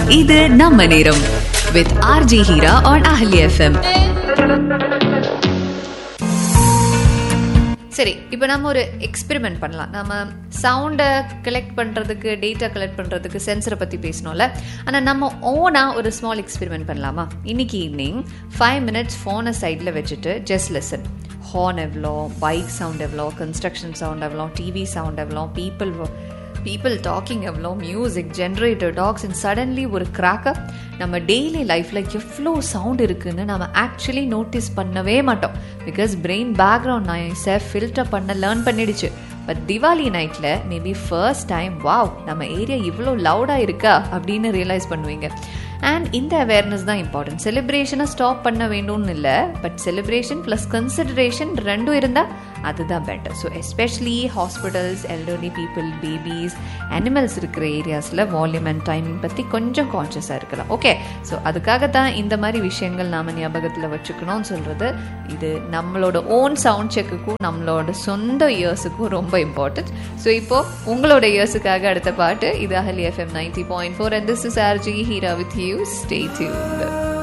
இது நம்ம நேரம் with RJ Heera on Ahali FM சரி இப்போ நம்ம ஒரு எக்ஸ்பெரிமெண்ட் பண்ணலாம் நம்ம சவுண்டை கலெக்ட் பண்ணுறதுக்கு டேட்டா கலெக்ட் பண்ணுறதுக்கு சென்சரை பற்றி பேசணும்ல ஆனால் நம்ம ஓனாக ஒரு ஸ்மால் எக்ஸ்பெரிமெண்ட் பண்ணலாமா இன்னைக்கு ஈவினிங் ஃபைவ் மினிட்ஸ் ஃபோனை சைடில் வச்சுட்டு ஜஸ்ட் லெசன் ஹார்ன் எவ்வளோ பைக் சவுண்ட் எவ்வளோ கன்ஸ்ட்ரக்ஷன் சவுண்ட் எவ்வளோ டிவி சவுண்ட் எவ்வளோ பீப்புள் பீப்புள் டாக்கிங் எவ்வளோ music generator talks and suddenly ஒரு கிராக்கப் நம்ம டெய்லி லைஃப்பில் எவ்வளோ சவுண்ட் இருக்குன்னு நம்ம ஆக்சுவலி நோட்டீஸ் பண்ணவே மாட்டோம் பிகாஸ் பிரெயின் பேக்ரவுண்ட் நாய்ஸை ஃபில்டர் பண்ண லேர்ன் பண்ணிடுச்சு பட் திவாலி நைட்டில் மேபி ஃபர்ஸ்ட் டைம் வாவ் நம்ம ஏரியா இவ்வளோ லவுடாக இருக்கா அப்படின்னு ரியலைஸ் பண்ணுவீங்க அண்ட் இந்த அவேர்னஸ் தான் இம்பார்ட்டன்ட் செலிப்ரேஷனை ஸ்டாப் பண்ண வேண்டும்னு இல்லை பட் செலிப்ரேஷன் ப்ளஸ் கன்சிடரேஷன் ரெண்டும் இருந்தால் அதுதான் better so especially hospitals elderly people babies animals இருக்கிற ஏரியாஸில் வால்யூம் அண்ட் டைமிங் பற்றி கொஞ்சம் கான்ஷியஸாக இருக்கலாம் ஓகே ஸோ அதுக்காக தான் இந்த மாதிரி விஷயங்கள் நாம் ஞாபகத்தில் வச்சுக்கணும்னு சொல்கிறது இது நம்மளோட ஓன் சவுண்ட் செக்குக்கும் நம்மளோட சொந்த இயர்ஸுக்கும் ரொம்ப இம்பார்ட்டன்ட் ஸோ இப்போ உங்களோட இயர்ஸுக்காக அடுத்த பாட்டு இது Ahali FM ninety point four and this is RJ Heera with you stay tuned